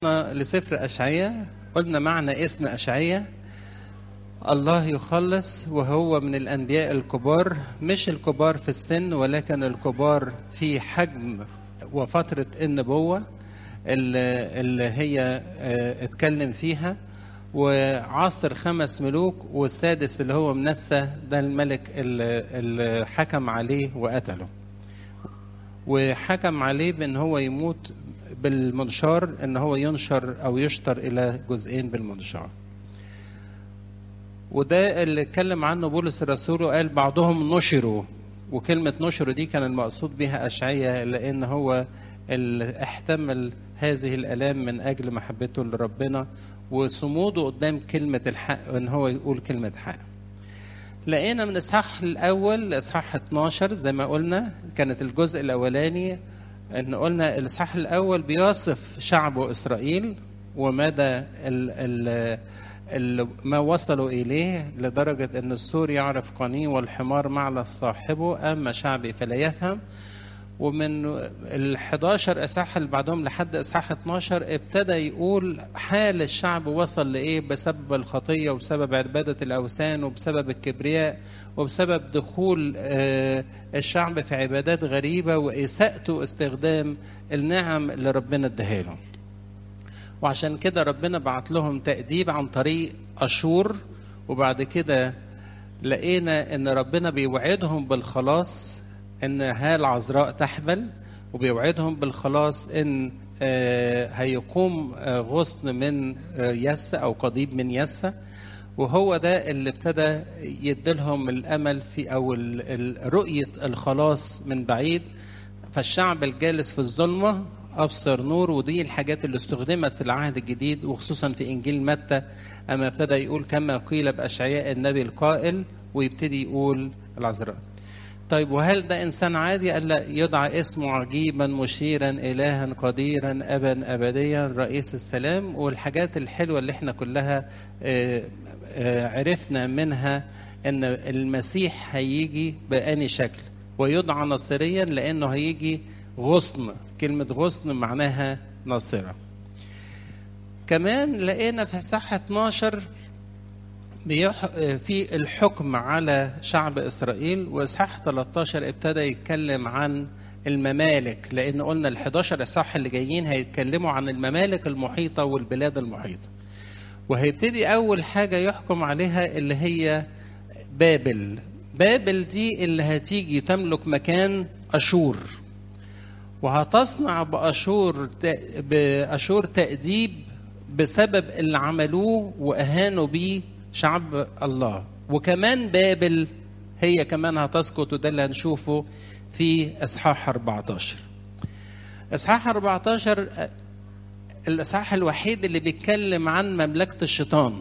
لسفر أشعية قلنا معنى اسم أشعية الله يخلص وهو من الأنبياء الكبار مش الكبار في السن ولكن الكبار في حجم وفترة النبوة اللي اللي هي اه اتكلم فيها وعاصر خمس ملوك والسادس اللي هو منسى ده الملك اللي, اللي حكم عليه وقتله وحكم عليه بان هو يموت بالمنشار ان هو ينشر او يشطر الى جزئين بالمنشار وده اللي اتكلم عنه بولس الرسول وقال بعضهم نشروا وكلمة نشروا دي كان المقصود بها أشعية لأن هو اللي احتمل هذه الآلام من أجل محبته لربنا وصموده قدام كلمة الحق ان هو يقول كلمة حق لقينا من الاصحاح الاول لاصحاح 12 زي ما قلنا كانت الجزء الاولاني ان قلنا الاصحاح الاول بيصف شعبه اسرائيل ومدى ال ال ال ما وصلوا اليه لدرجه ان السور يعرف قنيه والحمار معلى صاحبه اما شعبي فلا يفهم ومن ال 11 اصحاح اللي بعدهم لحد اصحاح 12 ابتدى يقول حال الشعب وصل لايه بسبب الخطيه وبسبب عباده الاوثان وبسبب الكبرياء وبسبب دخول الشعب في عبادات غريبه واساءته استخدام النعم اللي ربنا اداها له. وعشان كده ربنا بعت لهم تأديب عن طريق أشور وبعد كده لقينا ان ربنا بيوعدهم بالخلاص ان هال عذراء تحمل وبيوعدهم بالخلاص ان هيقوم غصن من يسة او قضيب من يسة وهو ده اللي ابتدى يديلهم الامل في او رؤيه الخلاص من بعيد فالشعب الجالس في الظلمه ابصر نور ودي الحاجات اللي استخدمت في العهد الجديد وخصوصا في انجيل متى اما ابتدى يقول كما قيل باشعياء النبي القائل ويبتدي يقول العذراء طيب وهل ده انسان عادي قال لا يدعى اسمه عجيبا مشيرا الها قديرا ابا ابديا رئيس السلام والحاجات الحلوه اللي احنا كلها عرفنا منها ان المسيح هيجي باني شكل ويدعى ناصريا لانه هيجي غصن كلمه غصن معناها ناصره كمان لقينا في صح 12 في الحكم على شعب اسرائيل واصحاح 13 ابتدى يتكلم عن الممالك لان قلنا ال 11 اصحاح اللي جايين هيتكلموا عن الممالك المحيطه والبلاد المحيطه وهيبتدي اول حاجه يحكم عليها اللي هي بابل بابل دي اللي هتيجي تملك مكان اشور وهتصنع باشور باشور تاديب بسبب اللي عملوه واهانوا بيه شعب الله وكمان بابل هي كمان هتسقط وده اللي هنشوفه في اصحاح 14 اصحاح 14 الاصحاح الوحيد اللي بيتكلم عن مملكه الشيطان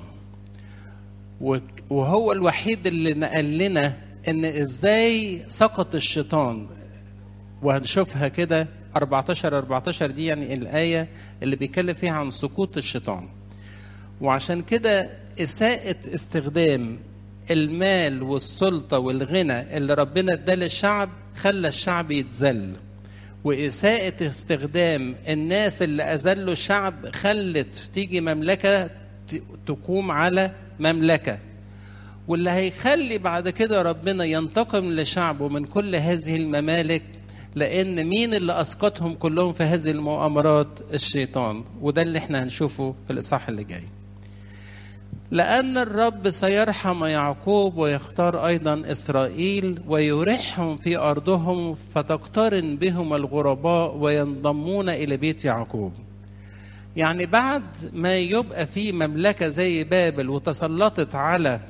وهو الوحيد اللي نقل لنا ان ازاي سقط الشيطان وهنشوفها كده 14 14 دي يعني الايه اللي بيتكلم فيها عن سقوط الشيطان وعشان كده إساءة استخدام المال والسلطة والغنى اللي ربنا اداه للشعب خلى الشعب يتذل وإساءة استخدام الناس اللي أذلوا الشعب خلت تيجي مملكة تقوم على مملكة واللي هيخلي بعد كده ربنا ينتقم لشعبه من كل هذه الممالك لأن مين اللي أسقطهم كلهم في هذه المؤامرات الشيطان وده اللي احنا هنشوفه في الإصحاح اللي جاي لأن الرب سيرحم يعقوب ويختار أيضا إسرائيل ويرحهم في أرضهم فتقترن بهم الغرباء وينضمون إلى بيت يعقوب يعني بعد ما يبقى في مملكة زي بابل وتسلطت على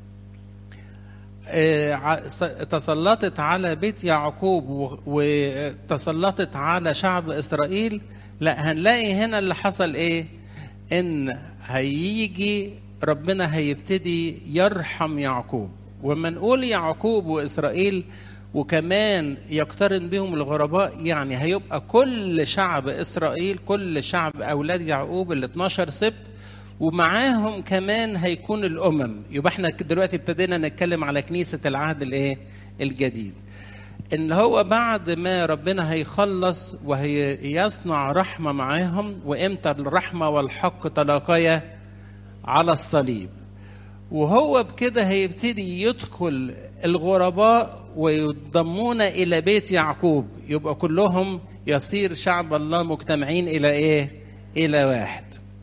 تسلطت على بيت يعقوب وتسلطت على شعب إسرائيل لا هنلاقي هنا اللي حصل إيه إن هيجي ربنا هيبتدي يرحم يعقوب وما نقول يعقوب واسرائيل وكمان يقترن بهم الغرباء يعني هيبقى كل شعب اسرائيل كل شعب اولاد يعقوب ال 12 سبت ومعاهم كمان هيكون الامم يبقى احنا دلوقتي ابتدينا نتكلم على كنيسه العهد الايه الجديد ان هو بعد ما ربنا هيخلص وهيصنع رحمه معاهم وامتى الرحمه والحق تلاقيا على الصليب وهو بكده هيبتدي يدخل الغرباء ويضمون الى بيت يعقوب يبقى كلهم يصير شعب الله مجتمعين الى ايه الى واحد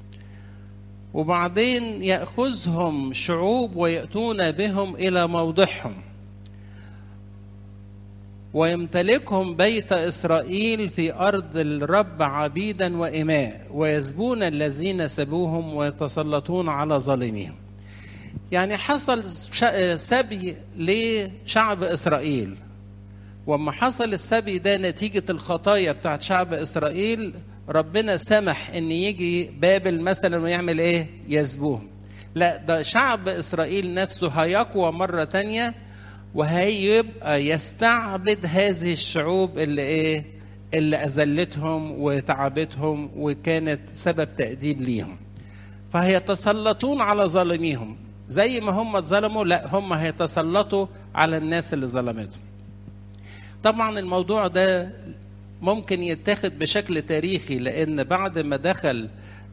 وبعدين ياخذهم شعوب وياتون بهم الى موضعهم ويمتلكهم بيت اسرائيل في ارض الرب عبيدا واماء ويسبون الذين سبوهم ويتسلطون على ظالميهم يعني حصل سبي لشعب اسرائيل وما حصل السبي ده نتيجة الخطايا بتاعت شعب إسرائيل ربنا سمح إن يجي بابل مثلا ويعمل إيه؟ يسبوهم. لا ده شعب إسرائيل نفسه هيقوى مرة تانية وهيبقى يستعبد هذه الشعوب اللي إيه؟ اللي أذلتهم وتعبتهم وكانت سبب تأديب ليهم. فهيتسلطون على ظالميهم زي ما هم اتظلموا لا هم هيتسلطوا على الناس اللي ظلمتهم. طبعا الموضوع ده ممكن يتاخد بشكل تاريخي لان بعد ما دخل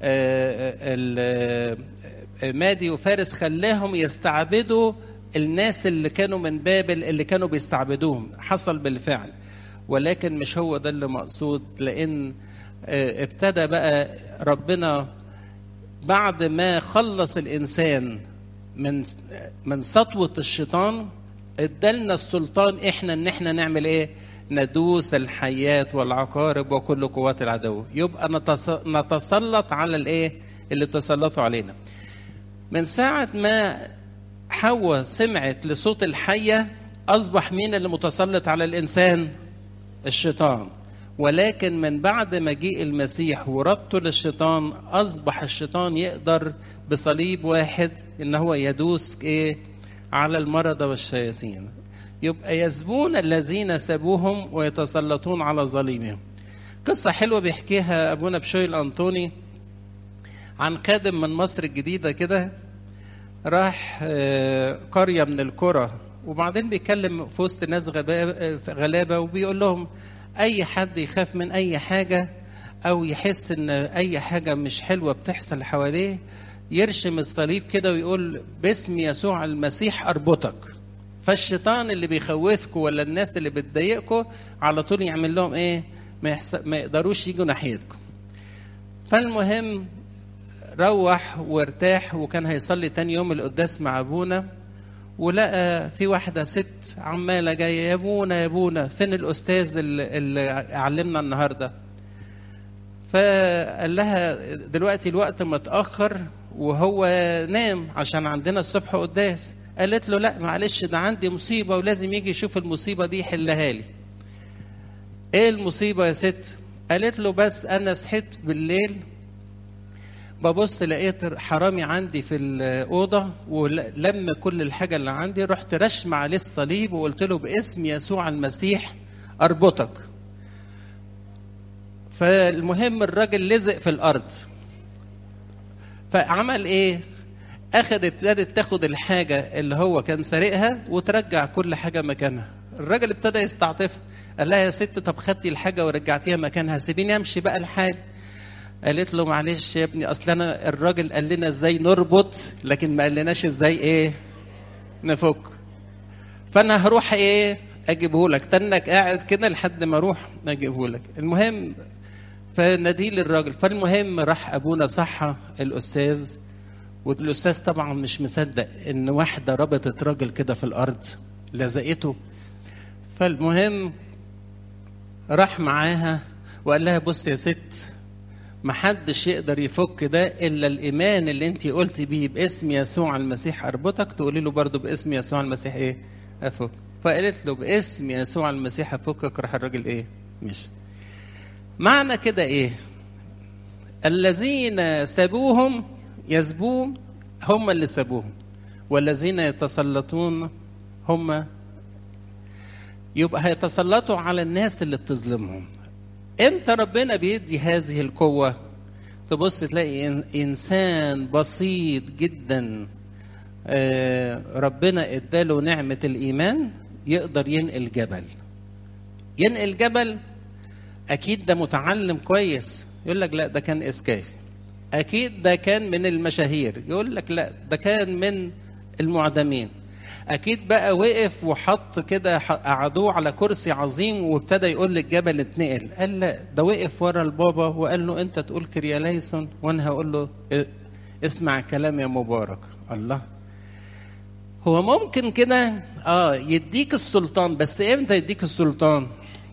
مادي وفارس خلاهم يستعبدوا الناس اللي كانوا من بابل اللي كانوا بيستعبدوهم حصل بالفعل ولكن مش هو ده اللي مقصود لان ابتدى بقى ربنا بعد ما خلص الانسان من من سطوه الشيطان ادالنا السلطان احنا ان احنا نعمل ايه ندوس الحيات والعقارب وكل قوات العدو يبقى نتسلط على الايه اللي تسلطوا علينا من ساعة ما حواء سمعت لصوت الحية أصبح مين اللي متسلط على الإنسان الشيطان ولكن من بعد مجيء المسيح وربطه للشيطان أصبح الشيطان يقدر بصليب واحد إن هو يدوس إيه على المرضى والشياطين يبقى يسبون الذين سبوهم ويتسلطون على ظالمهم قصة حلوة بيحكيها أبونا بشوي الأنطوني عن خادم من مصر الجديدة كده راح قرية من القرى وبعدين بيتكلم في وسط ناس غلابة وبيقول لهم أي حد يخاف من أي حاجة أو يحس إن أي حاجة مش حلوة بتحصل حواليه يرشم الصليب كده ويقول باسم يسوع المسيح اربطك فالشيطان اللي بيخوفكم ولا الناس اللي بتضايقكم على طول يعمل لهم ايه ما, يحس... ما يقدروش يجوا ناحيتكم فالمهم روح وارتاح وكان هيصلي تاني يوم القداس مع ابونا ولقى في واحدة ست عمالة جاية يا ابونا يا ابونا فين الأستاذ اللي, اللي علمنا النهاردة فقال لها دلوقتي الوقت متأخر وهو نام عشان عندنا الصبح قداس قالت له لا معلش ده عندي مصيبة ولازم يجي يشوف المصيبة دي يحلها لي ايه المصيبة يا ست قالت له بس انا صحيت بالليل ببص لقيت حرامي عندي في الأوضة ولم كل الحاجة اللي عندي رحت رشم عليه الصليب وقلت له باسم يسوع المسيح أربطك فالمهم الراجل لزق في الأرض فعمل ايه اخذ ابتدت تاخد الحاجه اللي هو كان سارقها وترجع كل حاجه مكانها الراجل ابتدى يستعطفها قال لها يا ست طب خدتي الحاجه ورجعتيها مكانها سيبيني امشي بقى الحال قالت له معلش يا ابني اصل انا الراجل قال لنا ازاي نربط لكن ما قالناش ازاي ايه نفك فانا هروح ايه اجيبه لك تنك قاعد كده لحد ما اروح اجيبه لك المهم فناديه للراجل فالمهم راح ابونا صحى الاستاذ والاستاذ طبعا مش مصدق ان واحده ربطت راجل كده في الارض لزقته فالمهم راح معاها وقال لها بص يا ست محدش يقدر يفك ده الا الايمان اللي انت قلتي بيه باسم يسوع المسيح اربطك تقولي له برضه باسم يسوع المسيح ايه افك فقالت له باسم يسوع المسيح افكك راح الراجل ايه مشي معنى كده ايه الذين سبوهم يسبون هم اللي سبوهم والذين يتسلطون هم يبقى هيتسلطوا على الناس اللي بتظلمهم امتى ربنا بيدي هذه القوه تبص تلاقي انسان بسيط جدا ربنا اداله نعمه الايمان يقدر ينقل جبل ينقل جبل اكيد ده متعلم كويس يقول لك لا ده كان اسكافي اكيد ده كان من المشاهير يقول لك لا ده كان من المعدمين اكيد بقى وقف وحط كده قعدوه على كرسي عظيم وابتدى يقول للجبل اتنقل قال لا ده وقف ورا البابا وقال له انت تقول كرياليسون وانا هقول له اسمع كلام يا مبارك الله هو ممكن كده اه يديك السلطان بس امتى يديك السلطان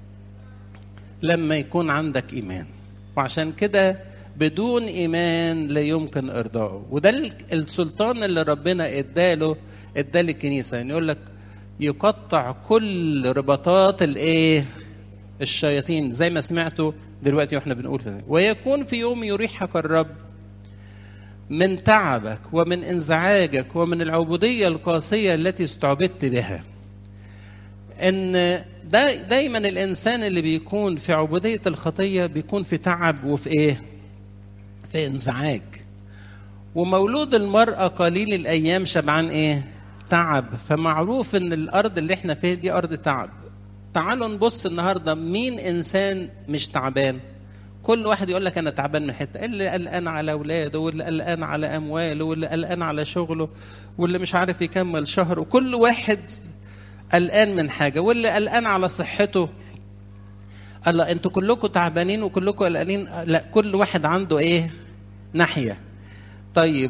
لما يكون عندك ايمان وعشان كده بدون ايمان لا يمكن ارضائه وده السلطان اللي ربنا اداله اداه للكنيسه يعني يقول لك يقطع كل رباطات الايه الشياطين زي ما سمعتوا دلوقتي واحنا بنقول في ويكون في يوم يريحك الرب من تعبك ومن انزعاجك ومن العبوديه القاسيه التي استعبدت بها ان دا دايما الانسان اللي بيكون في عبوديه الخطيه بيكون في تعب وفي ايه في انزعاج ومولود المراه قليل الايام شبعان ايه تعب فمعروف ان الارض اللي احنا فيها دي ارض تعب تعالوا نبص النهارده مين انسان مش تعبان كل واحد يقول لك انا تعبان من حته اللي قلقان على اولاده واللي قلقان على امواله واللي قلقان على شغله واللي مش عارف يكمل شهر وكل واحد قلقان من حاجه واللي قلقان على صحته الله انتوا كلكم تعبانين وكلكم قلقانين لا كل واحد عنده ايه ناحيه طيب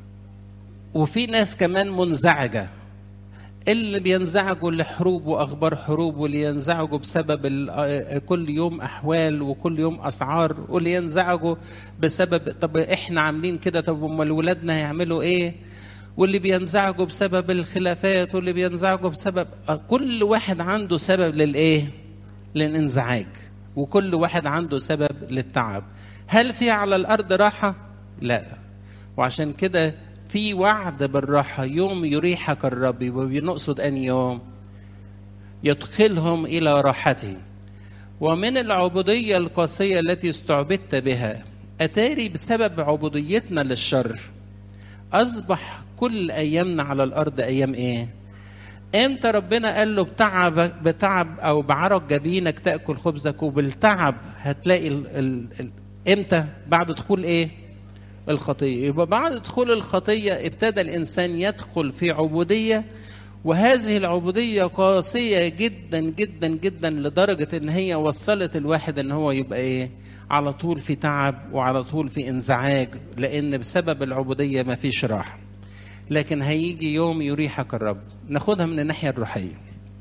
وفي ناس كمان منزعجه اللي بينزعجوا لحروب واخبار حروب واللي ينزعجوا بسبب كل يوم احوال وكل يوم اسعار واللي ينزعجوا بسبب طب احنا عاملين كده طب امال ولادنا هيعملوا ايه واللي بينزعجوا بسبب الخلافات واللي بينزعجوا بسبب كل واحد عنده سبب للايه للانزعاج وكل واحد عنده سبب للتعب هل في على الارض راحه لا وعشان كده في وعد بالراحة يوم يريحك الرب وبنقصد أن يوم يدخلهم إلى راحته ومن العبودية القاسية التي استعبدت بها أتاري بسبب عبوديتنا للشر أصبح كل أيامنا على الأرض أيام إيه؟ امتى ربنا قال له بتعب بتعب او بعرق جبينك تاكل خبزك وبالتعب هتلاقي ال ال ال امتى بعد دخول ايه الخطيه يبقى بعد دخول الخطيه ابتدى الانسان يدخل في عبوديه وهذه العبوديه قاسيه جدا جدا جدا لدرجه ان هي وصلت الواحد ان هو يبقى ايه على طول في تعب وعلى طول في انزعاج لان بسبب العبوديه ما فيش راحه لكن هيجي يوم يريحك الرب ناخدها من الناحيه الروحيه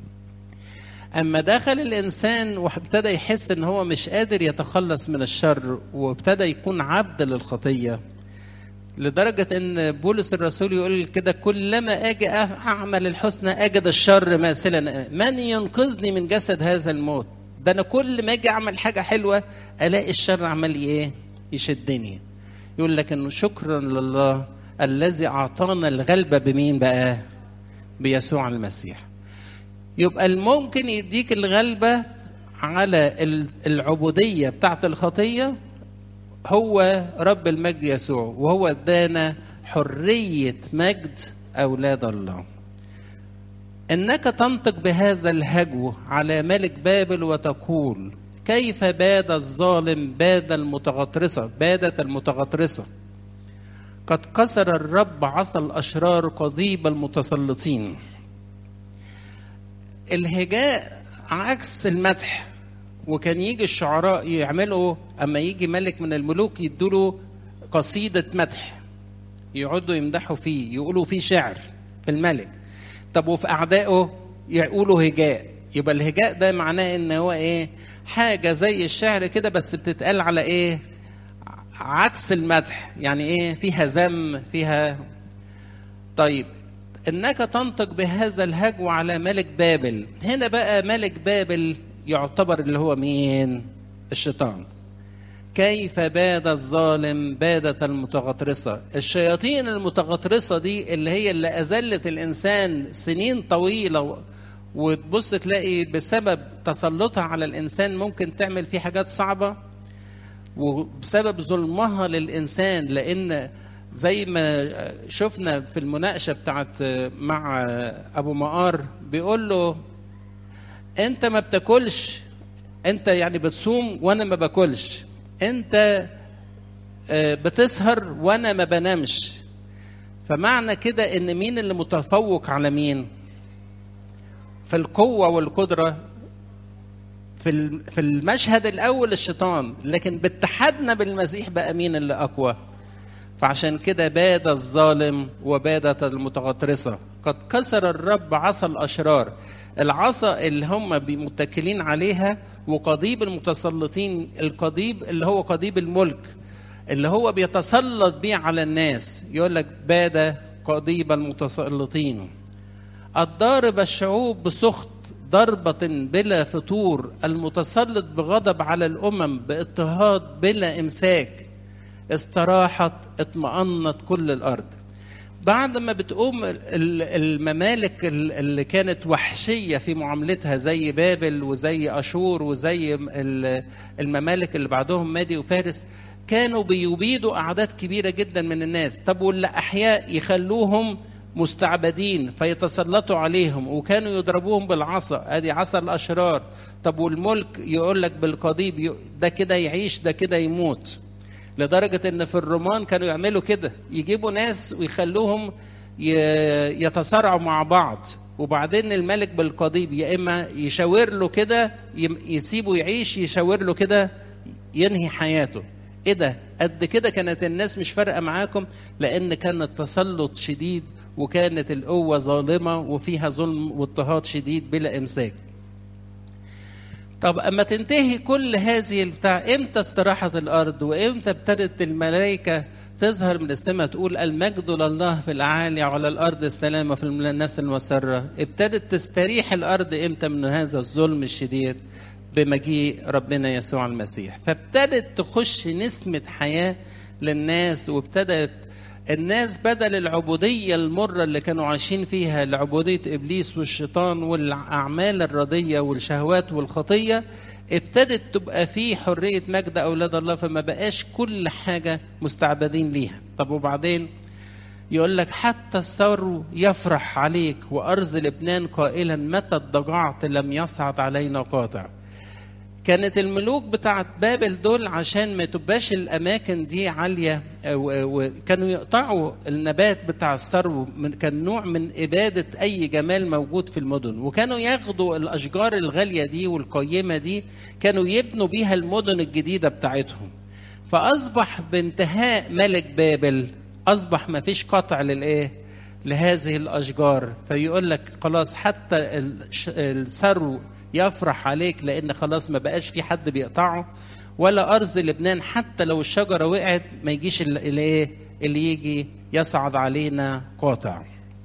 اما دخل الانسان وابتدى يحس ان هو مش قادر يتخلص من الشر وابتدى يكون عبد للخطيه لدرجة إن بولس الرسول يقول كده كلما أجي أعمل الحسنى أجد الشر ماثلا من ينقذني من جسد هذا الموت ده أنا كل ما أجي أعمل حاجة حلوة ألاقي الشر عمال إيه يشدني يقول لك إنه شكرا لله الذي أعطانا الغلبة بمين بقى بيسوع المسيح يبقى الممكن يديك الغلبة على العبودية بتاعت الخطية هو رب المجد يسوع وهو ادانا حرية مجد أولاد الله إنك تنطق بهذا الهجو على ملك بابل وتقول كيف باد الظالم باد المتغطرسة بادت المتغطرسة قد كسر الرب عصا الأشرار قضيب المتسلطين الهجاء عكس المدح وكان يجي الشعراء يعملوا اما يجي ملك من الملوك يدوا قصيده مدح يقعدوا يمدحوا فيه يقولوا فيه شعر في الملك طب وفي اعدائه يقولوا هجاء يبقى الهجاء ده معناه ان هو ايه حاجه زي الشعر كده بس بتتقال على ايه عكس المدح يعني ايه فيها ذم فيها طيب انك تنطق بهذا الهجو على ملك بابل هنا بقى ملك بابل يعتبر اللي هو مين الشيطان كيف باد الظالم بادت المتغطرسة الشياطين المتغطرسة دي اللي هي اللي أذلت الإنسان سنين طويلة وتبص تلاقي بسبب تسلطها على الإنسان ممكن تعمل فيه حاجات صعبة وبسبب ظلمها للإنسان لأن زي ما شفنا في المناقشة بتاعت مع أبو مقار بيقول له أنت ما بتاكلش انت يعني بتصوم وانا ما باكلش انت آه، بتسهر وانا ما بنامش فمعنى كده ان مين اللي متفوق على مين في القوه والقدره في الم- في المشهد الاول الشيطان لكن باتحادنا بالمسيح بقى مين اللي اقوى فعشان كده باد الظالم وبادت المتغطرسه قد كسر الرب عصا الاشرار العصا اللي هم بي- متكلين عليها وقضيب المتسلطين القضيب اللي هو قضيب الملك اللي هو بيتسلط بيه على الناس يقول لك باد قضيب المتسلطين الضارب الشعوب بسخط ضربة بلا فطور المتسلط بغضب على الأمم باضطهاد بلا إمساك استراحت اطمأنت كل الأرض بعد ما بتقوم ال- الممالك ال- اللي كانت وحشية في معاملتها زي بابل وزي أشور وزي ال- الممالك اللي بعدهم مادي وفارس كانوا بيبيدوا أعداد كبيرة جدا من الناس طب واللي أحياء يخلوهم مستعبدين فيتسلطوا عليهم وكانوا يضربوهم بالعصا ادي عصا الاشرار طب والملك يقول لك بالقضيب ي- ده كده يعيش ده كده يموت لدرجة ان في الرومان كانوا يعملوا كده يجيبوا ناس ويخلوهم ي- يتصارعوا مع بعض وبعدين الملك بالقضيب يا اما يشاور له كده يم- يسيبه يعيش يشاور له كده ينهي حياته ايه ده قد كده كانت الناس مش فارقه معاكم لان كان التسلط شديد وكانت القوه ظالمه وفيها ظلم واضطهاد شديد بلا امساك طب اما تنتهي كل هذه البتاع امتى استراحت الارض وامتى ابتدت الملائكه تظهر من السماء تقول المجد لله في الاعالي وعلى الارض السلامه في الناس المسره ابتدت تستريح الارض امتى من هذا الظلم الشديد بمجيء ربنا يسوع المسيح فابتدت تخش نسمه حياه للناس وابتدت الناس بدل العبودية المرة اللي كانوا عايشين فيها لعبودية إبليس والشيطان والأعمال الردية والشهوات والخطية ابتدت تبقى في حرية مجد أولاد الله فما بقاش كل حاجة مستعبدين ليها طب وبعدين يقول لك حتى الثور يفرح عليك وأرز لبنان قائلا متى اضطجعت لم يصعد علينا قاطع كانت الملوك بتاعت بابل دول عشان ما تبقاش الاماكن دي عاليه وكانوا يقطعوا النبات بتاع الثرو من- كان نوع من اباده اي جمال موجود في المدن وكانوا ياخدوا الاشجار الغاليه دي والقيمه دي كانوا يبنوا بيها المدن الجديده بتاعتهم فاصبح بانتهاء ملك بابل اصبح ما فيش قطع للايه لهذه الاشجار فيقول لك خلاص حتى الش- الثرو يفرح عليك لان خلاص ما بقاش في حد بيقطعه ولا ارز لبنان حتى لو الشجره وقعت ما يجيش ال- اللي ايه اللي يجي يصعد علينا قاطع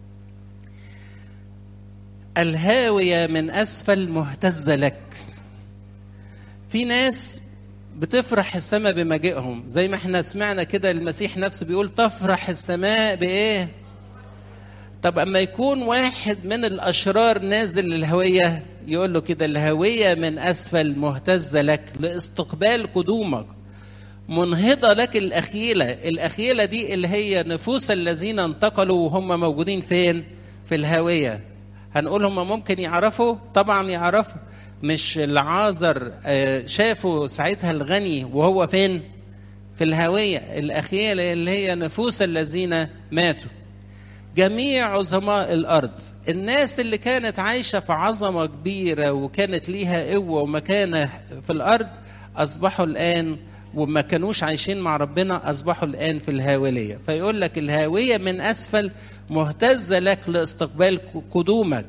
الهاويه من اسفل مهتزه لك في ناس بتفرح السماء بمجيئهم زي ما احنا سمعنا كده المسيح نفسه بيقول تفرح السماء بايه طب اما يكون واحد من الاشرار نازل للهويه يقول له كده الهويه من اسفل مهتزه لك لاستقبال قدومك منهضه لك الاخيله الاخيله دي اللي هي نفوس الذين انتقلوا وهم موجودين فين في الهويه هنقول هم ممكن يعرفوا طبعا يعرفوا مش العازر آه، شافوا ساعتها الغني وهو فين في الهويه الاخيله اللي هي نفوس الذين ماتوا جميع عظماء الارض الناس اللي كانت عايشه في عظمه كبيره وكانت ليها قوه ومكانه في الارض اصبحوا الان وما كانوش عايشين مع ربنا اصبحوا الان في الهاويه فيقول لك الهاويه من اسفل مهتزه لك لاستقبال قدومك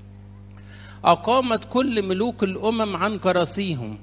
اقامت كل ملوك الامم عن كراسيهم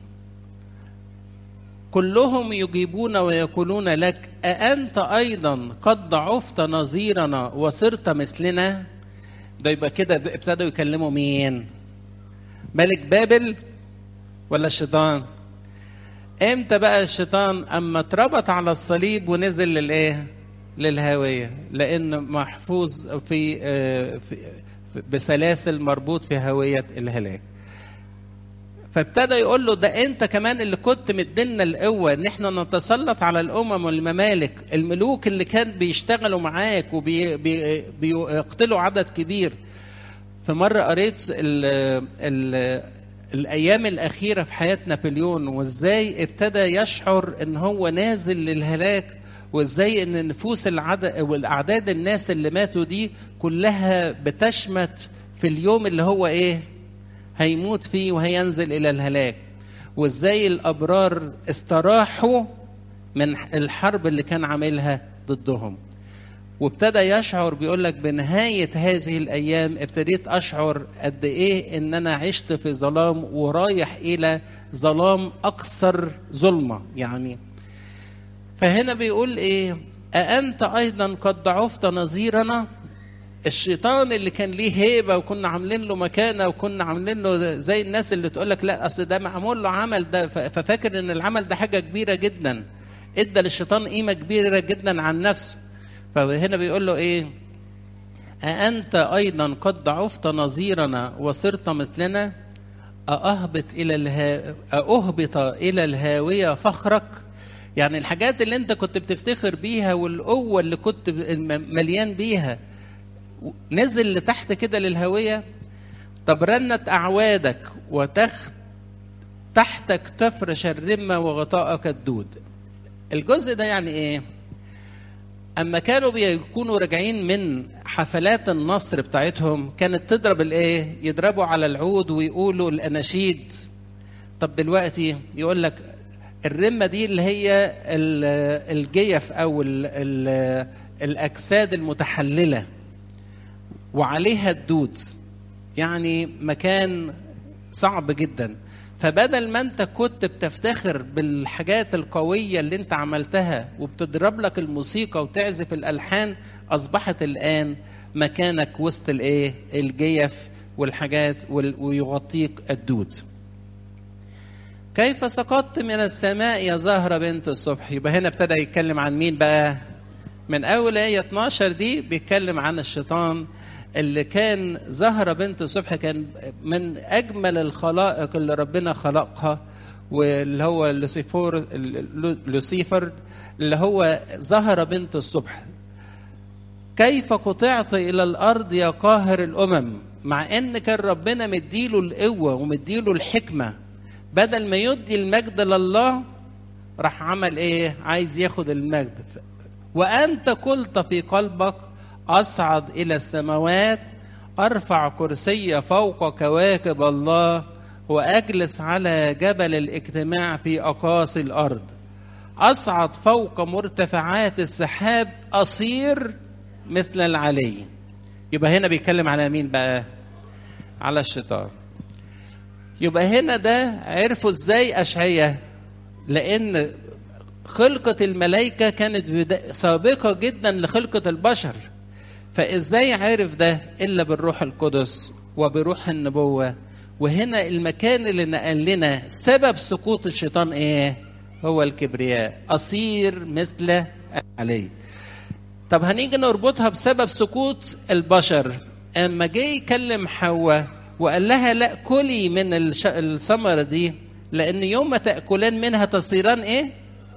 كلهم يجيبون ويقولون لك أأنت أيضا قد ضعفت نظيرنا وصرت مثلنا ده يبقى كده ابتدوا يكلموا مين ملك بابل ولا الشيطان امتى بقى الشيطان اما اتربط على الصليب ونزل للايه للهاويه لان محفوظ في, آه، في في- بسلاسل مربوط في هاويه الهلاك فابتدى يقول له ده انت كمان اللي كنت مدينا القوه ان احنا نتسلط على الامم والممالك الملوك اللي كان بيشتغلوا معاك وبيقتلوا عدد كبير في مره قريت ال ال الايام الاخيره في حياه نابليون وازاي ابتدى يشعر ان هو نازل للهلاك وازاي ان النفوس العدد والاعداد الناس اللي ماتوا دي كلها بتشمت في اليوم اللي هو ايه هيموت فيه وهينزل الى الهلاك وازاي الابرار استراحوا من الحرب اللي كان عاملها ضدهم وابتدى يشعر بيقول لك بنهايه هذه الايام ابتديت اشعر قد ايه ان انا عشت في ظلام ورايح الى ظلام اكثر ظلمه يعني فهنا بيقول ايه أأنت أيضا قد ضعفت نظيرنا الشيطان اللي كان ليه هيبة وكنا عاملين له مكانة وكنا عاملين له زي الناس اللي تقول لك لا أصل ده معمول له عمل ده ففاكر إن العمل ده حاجة كبيرة جدا ادى للشيطان قيمة كبيرة جدا عن نفسه فهنا بيقول له إيه أأنت أيضا قد ضعفت نظيرنا وصرت مثلنا أأهبط إلى الها... أأهبط إلى الهاوية فخرك يعني الحاجات اللي أنت كنت بتفتخر بيها والقوة اللي كنت مليان بيها نزل لتحت كده للهوية طب رنت أعوادك وتخت تحتك تفرش الرمة وغطاءك الدود الجزء ده يعني إيه أما كانوا بيكونوا راجعين من حفلات النصر بتاعتهم كانت تضرب الإيه يضربوا على العود ويقولوا الأناشيد طب دلوقتي يقول لك الرمة دي اللي هي الجيف أو ال ال الأجساد المتحللة وعليها الدود يعني مكان صعب جدا فبدل ما انت كنت بتفتخر بالحاجات القوية اللي انت عملتها وبتضرب لك الموسيقى وتعزف الألحان أصبحت الآن مكانك وسط الايه الجيف والحاجات ويغطيك الدود كيف سقطت من السماء يا زهرة بنت الصبح يبقى هنا ابتدى يتكلم عن مين بقى من أول آية 12 دي بيتكلم عن الشيطان اللي كان زهرة بنت الصبح كان من أجمل الخلائق اللي ربنا خلقها واللي هو لوسيفور لوسيفر اللي هو زهرة بنت الصبح كيف قطعت إلى الأرض يا قاهر الأمم مع إن كان ربنا مديله القوة ومديله الحكمة بدل ما يدي المجد لله راح عمل إيه عايز ياخد المجد وأنت قلت في قلبك أصعد إلى السماوات أرفع كرسي فوق كواكب الله وأجلس على جبل الاجتماع في أقاصي الأرض أصعد فوق مرتفعات السحاب أصير مثل العلي يبقى هنا بيتكلم على مين بقى على الشيطان يبقى هنا ده عرفوا ازاي أشعية لأن خلقة الملائكة كانت سابقة جدا لخلقة البشر فازاي عارف ده الا بالروح القدس وبروح النبوه وهنا المكان اللي نقل لنا سبب سقوط الشيطان ايه هو الكبرياء اصير مثل عليه طب هنيجي نربطها بسبب سقوط البشر اما جه يكلم حواء وقال لها لا كلي من الثمره دي لان يوم ما تاكلان منها تصيران ايه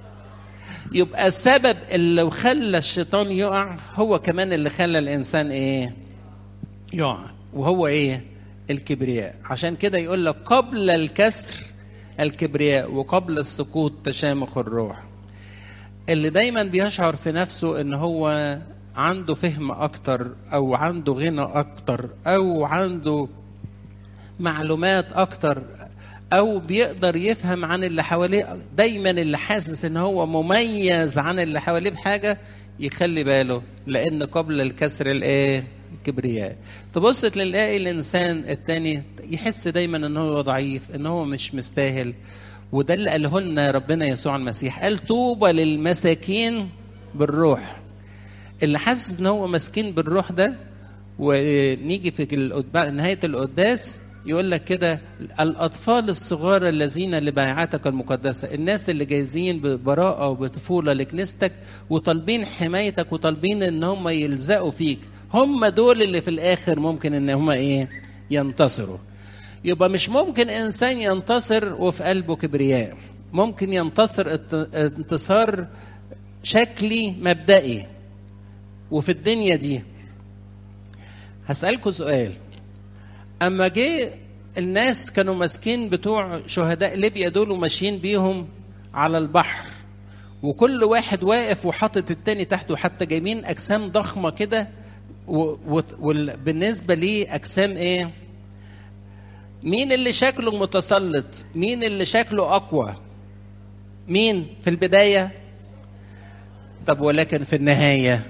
يبقى السبب اللي خلى الشيطان يقع هو كمان اللي خلى الانسان ايه يقع وهو ايه الكبرياء عشان كده يقول لك قبل الكسر الكبرياء وقبل السقوط تشامخ الروح اللي دايما بيشعر في نفسه ان هو عنده فهم اكتر او عنده غنى اكتر او عنده معلومات اكتر او بيقدر يفهم عن اللي حواليه دايما اللي حاسس ان هو مميز عن اللي حواليه بحاجه يخلي باله لان قبل الكسر الايه الكبرياء تبص تلاقي الانسان التاني يحس دايما ان هو ضعيف ان هو مش مستاهل وده اللي قاله لنا ربنا يسوع المسيح قال طوبى للمساكين بالروح اللي حاسس ان هو مسكين بالروح ده ونيجي في نهايه القداس يقول لك كده الأطفال الصغار الذين لبيعتك المقدسة الناس اللي جايزين ببراءة وبطفولة لكنيستك وطالبين حمايتك وطالبين ان هم يلزقوا فيك هم دول اللي في الآخر ممكن ان هم ايه ينتصروا يبقى مش ممكن إنسان ينتصر وفي قلبه كبرياء ممكن ينتصر انتصار شكلي مبدئي وفي الدنيا دي هسألكوا سؤال اما جه الناس كانوا ماسكين بتوع شهداء ليبيا دول وماشيين بيهم على البحر وكل واحد واقف وحاطط التاني تحته حتى جايبين اجسام ضخمه كده وبالنسبه ليه اجسام ايه مين اللي شكله متسلط مين اللي شكله اقوى مين في البدايه طب ولكن في النهايه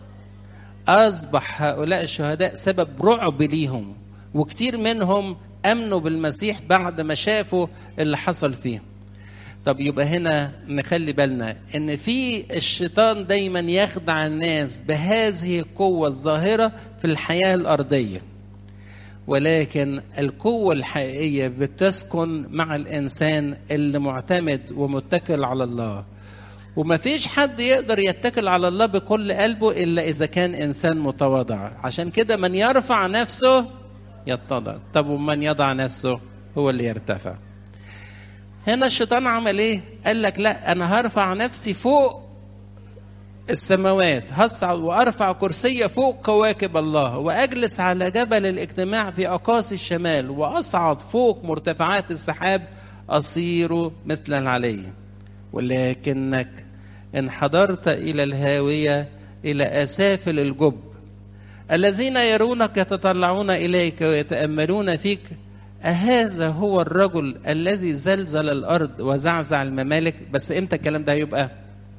اصبح هؤلاء الشهداء سبب رعب ليهم وكتير منهم امنوا بالمسيح بعد ما شافوا اللي حصل فيه طب يبقى هنا نخلي بالنا ان في الشيطان دايما يخدع الناس بهذه القوه الظاهره في الحياه الارضيه ولكن القوه الحقيقيه بتسكن مع الانسان اللي معتمد ومتكل على الله وما فيش حد يقدر يتكل على الله بكل قلبه الا اذا كان انسان متواضع عشان كده من يرفع نفسه يتضع طب ومن يضع نفسه هو اللي يرتفع هنا الشيطان عمل ايه قال لك لا انا هرفع نفسي فوق السماوات هصعد وارفع كرسي فوق كواكب الله واجلس على جبل الاجتماع في اقاصي الشمال واصعد فوق مرتفعات السحاب اصير مثل العلي ولكنك انحدرت الى الهاويه الى اسافل الجب الذين يرونك يتطلعون اليك ويتاملون فيك أهذا هو الرجل الذي زلزل الأرض وزعزع الممالك بس إمتى الكلام ده هيبقى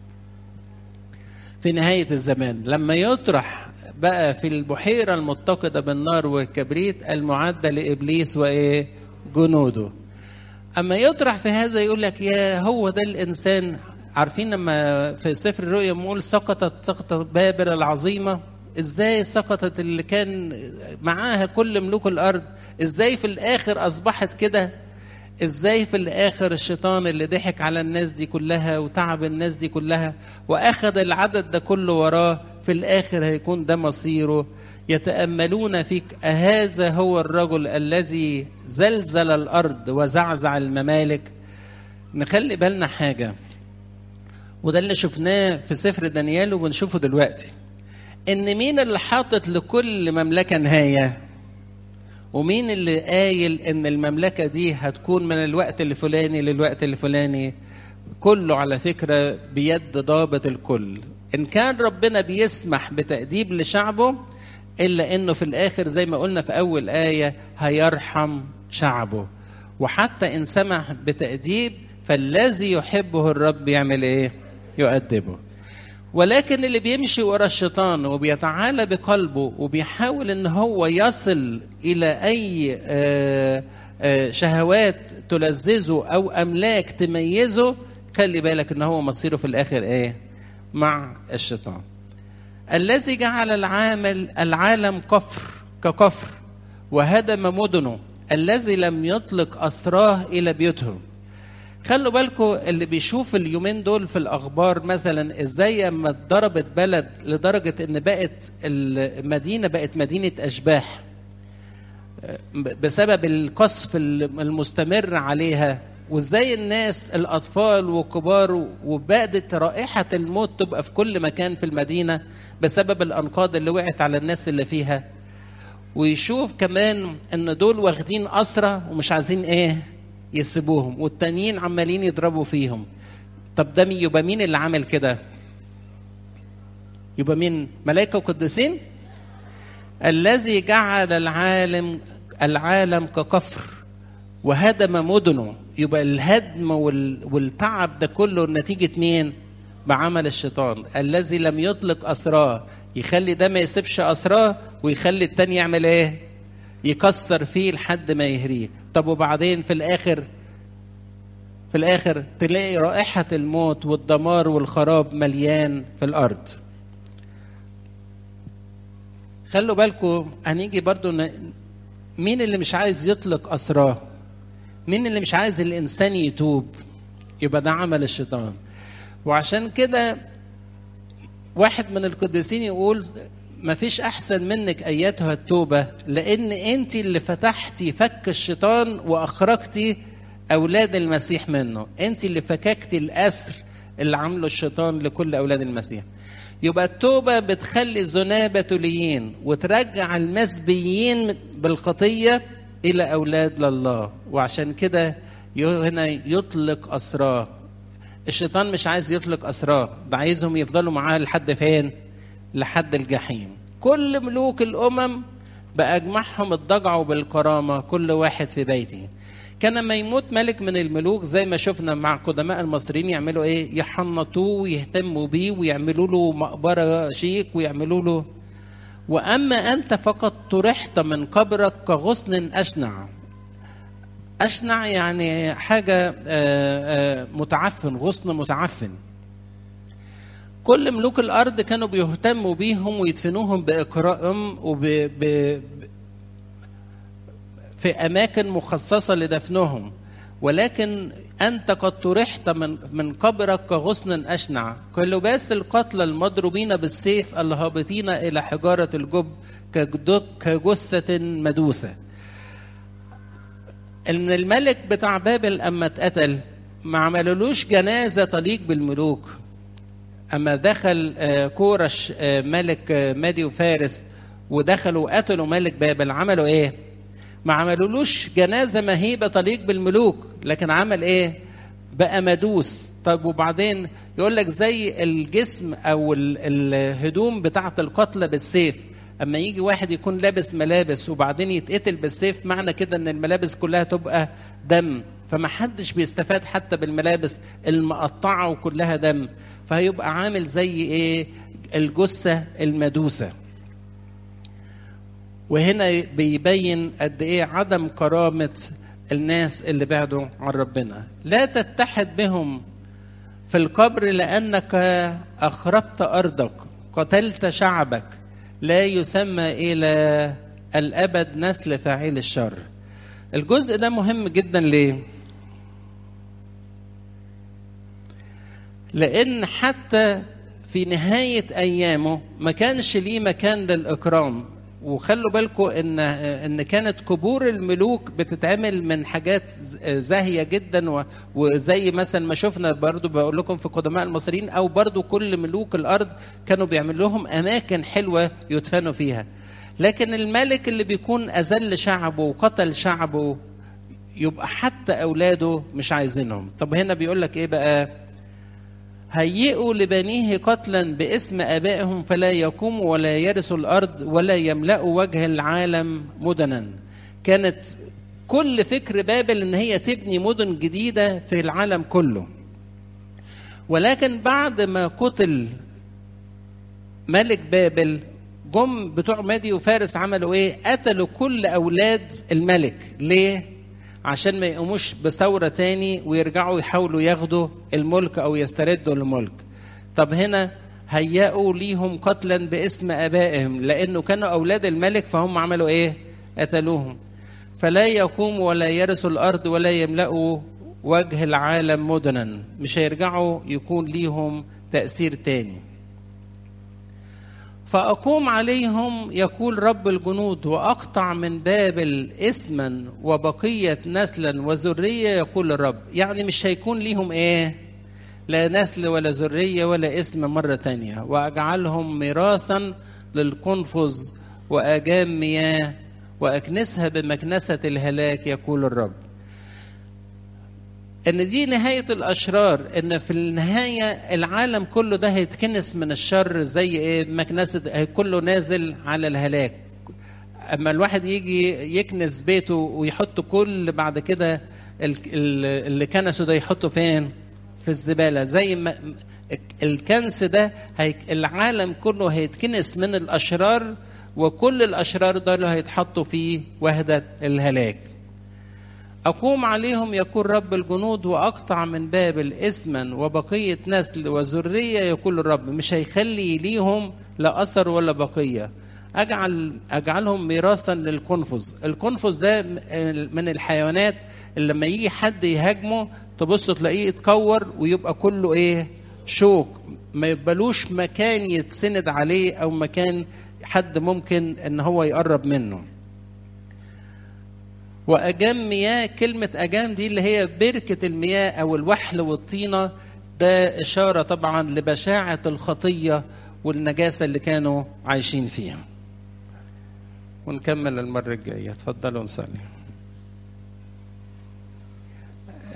في نهاية الزمان لما يطرح بقى في البحيرة المتقدة بالنار والكبريت المعدة لإبليس وإيه جنوده أما يطرح في هذا يقول لك يا هو ده الإنسان عارفين لما في سفر الرؤيا بنقول سقطت سقطت بابل العظيمة ازاي سقطت اللي كان معاها كل ملوك الارض ازاي في الاخر اصبحت كده ازاي في الاخر الشيطان اللي ضحك على الناس دي كلها وتعب الناس دي كلها واخذ العدد ده كله وراه في الاخر هيكون ده مصيره يتاملون فيك اهذا هو الرجل الذي زلزل الارض وزعزع الممالك نخلي بالنا حاجه وده اللي شفناه في سفر دانيال وبنشوفه دلوقتي ان مين اللي حاطط لكل مملكه نهايه ومين اللي قايل ان المملكه دي هتكون من الوقت الفلاني للوقت الفلاني كله على فكره بيد ضابط الكل ان كان ربنا بيسمح بتاديب لشعبه الا انه في الاخر زي ما قلنا في اول ايه هيرحم شعبه وحتى ان سمح بتاديب فالذي يحبه الرب يعمل ايه يؤدبه ولكن اللي بيمشي ورا الشيطان وبيتعالى بقلبه وبيحاول ان هو يصل الى اي شهوات تلذذه او املاك تميزه خلي بالك ان هو مصيره في الاخر ايه مع الشيطان الذي جعل العامل العالم كفر ككفر وهدم مدنه الذي لم يطلق اسراه الى بيوتهم خلوا بالكم اللي بيشوف اليومين دول في الاخبار مثلا ازاي اما اتضربت بلد لدرجه ان بقت المدينه بقت مدينه اشباح بسبب القصف المستمر عليها وازاي الناس الاطفال والكبار وبدت رائحه الموت تبقى في كل مكان في المدينه بسبب الانقاض اللي وقعت على الناس اللي فيها ويشوف كمان ان دول واخدين اسرى ومش عايزين ايه يسيبوهم والتانيين عمالين يضربوا فيهم طب ده يبقى مين اللي عمل كده يبقى مين ملائكه وقديسين الذي جعل العالم العالم ككفر وهدم مدنه يبقى الهدم والتعب ده كله نتيجه مين بعمل الشيطان الذي لم يطلق اسراه يخلي ده ما يسيبش اسراه ويخلي التاني يعمل ايه يكسر فيه لحد ما يهريه طب وبعدين في الاخر في الاخر تلاقي رائحه الموت والدمار والخراب مليان في الارض خلوا بالكم هنيجي برضو ن... مين اللي مش عايز يطلق اسراه مين اللي مش عايز الانسان يتوب يبقى ده عمل الشيطان وعشان كده واحد من القديسين يقول ما فيش احسن منك ايتها التوبه لان انت اللي فتحتي فك الشيطان واخرجتي اولاد المسيح منه انت اللي فككتي الاسر اللي عمله الشيطان لكل اولاد المسيح يبقى التوبه بتخلي الذنابه تليين وترجع المسبيين بالخطيه الى اولاد لله وعشان كده هنا يطلق اسراه الشيطان مش عايز يطلق اسراه ده عايزهم يفضلوا معاه لحد فين لحد الجحيم كل ملوك الامم باجمعهم الضجع بالكرامه كل واحد في بيته كان لما يموت ملك من الملوك زي ما شفنا مع قدماء المصريين يعملوا ايه يحنطوه ويهتموا بيه ويعملوا له مقبره شيك ويعملوا له واما انت فقط طرحت من قبرك كغصن اشنع اشنع يعني حاجه متعفن غصن متعفن كل ملوك الارض كانوا بيهتموا بيهم ويدفنوهم باكرام وب ب... في اماكن مخصصه لدفنهم ولكن انت قد طرحت من من قبرك كغصن اشنع كلباس القتلى المضروبين بالسيف الهابطين الى حجاره الجب كجثه مدوسه ان الملك بتاع بابل اما اتقتل ما عملولوش جنازه تليق بالملوك اما دخل كورش ملك مادي وفارس ودخلوا قتلوا ملك بابل عملوا ايه ما عملولوش جنازه مهيبه تليق بالملوك لكن عمل ايه بقى مدوس طيب وبعدين يقول لك زي الجسم او الهدوم بتاعه القتلى بالسيف اما يجي واحد يكون لابس ملابس وبعدين يتقتل بالسيف معنى كده ان الملابس كلها تبقى دم فما حدش بيستفاد حتى بالملابس المقطعه وكلها دم فهيبقى عامل زي ايه الجثه المدوسه وهنا بيبين قد ايه عدم كرامه الناس اللي بعدوا عن ربنا لا تتحد بهم في القبر لانك اخربت ارضك قتلت شعبك لا يسمى الى الابد نسل فاعل الشر الجزء ده مهم جدا ليه لان حتى في نهايه ايامه ما كانش ليه مكان للاكرام وخلوا بالكم ان ان كانت قبور الملوك بتتعمل من حاجات زاهيه جدا وزي مثلا ما شفنا برضو بقول لكم في قدماء المصريين او برضو كل ملوك الارض كانوا بيعملوا لهم اماكن حلوه يدفنوا فيها لكن الملك اللي بيكون اذل شعبه وقتل شعبه يبقى حتى اولاده مش عايزينهم طب هنا بيقول لك ايه بقى هيئوا لبنيه قتلا باسم ابائهم فلا يقوموا ولا يرثوا الارض ولا يملأوا وجه العالم مدنا كانت كل فكر بابل ان هي تبني مدن جديده في العالم كله ولكن بعد ما قتل ملك بابل جم بتوع مادي وفارس عملوا ايه قتلوا كل اولاد الملك ليه عشان ما يقوموش بثورة تاني ويرجعوا يحاولوا ياخدوا الملك أو يستردوا الملك طب هنا هيأوا ليهم قتلا باسم آبائهم لأنه كانوا أولاد الملك فهم عملوا إيه قتلوهم فلا يقوموا ولا يرثوا الأرض ولا يملأوا وجه العالم مدنا مش هيرجعوا يكون ليهم تأثير تاني فأقوم عليهم يقول رب الجنود وأقطع من بابل اسما وبقية نسلا وذرية يقول الرب يعني مش هيكون ليهم إيه لا نسل ولا ذرية ولا اسم مرة تانية وأجعلهم ميراثا للقنفذ وأجام مياه وأكنسها بمكنسة الهلاك يقول الرب ان دي نهايه الاشرار ان في النهايه العالم كله ده هيتكنس من الشر زي ايه مكنسه كله نازل على الهلاك اما الواحد يجي يكنس بيته ويحط كل بعد كده اللي كنسه ده يحطه فين في الزباله زي ما الكنس ده هي العالم كله هيتكنس من الاشرار وكل الاشرار دول هيتحطوا في وحده الهلاك أقوم عليهم يقول رب الجنود وأقطع من بابل اسما وبقية نسل وذرية يقول الرب مش هيخلي ليهم لا أثر ولا بقية أجعل أجعلهم ميراثا للقنفذ القنفذ ده من الحيوانات اللي لما يجي حد يهاجمه تبص تلاقيه يتكور ويبقى كله إيه شوك ما يبقالوش مكان يتسند عليه أو مكان حد ممكن إن هو يقرب منه واجام مياه كلمه اجام دي اللي هي بركه المياه او الوحل والطينه ده اشاره طبعا لبشاعه الخطيه والنجاسه اللي كانوا عايشين فيها ونكمل المره الجايه اتفضلوا نصلي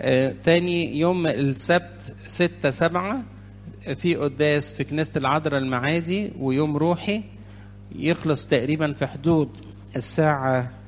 آه تاني يوم السبت ستة سبعة في قداس في كنيسة العذراء المعادي ويوم روحي يخلص تقريبا في حدود الساعة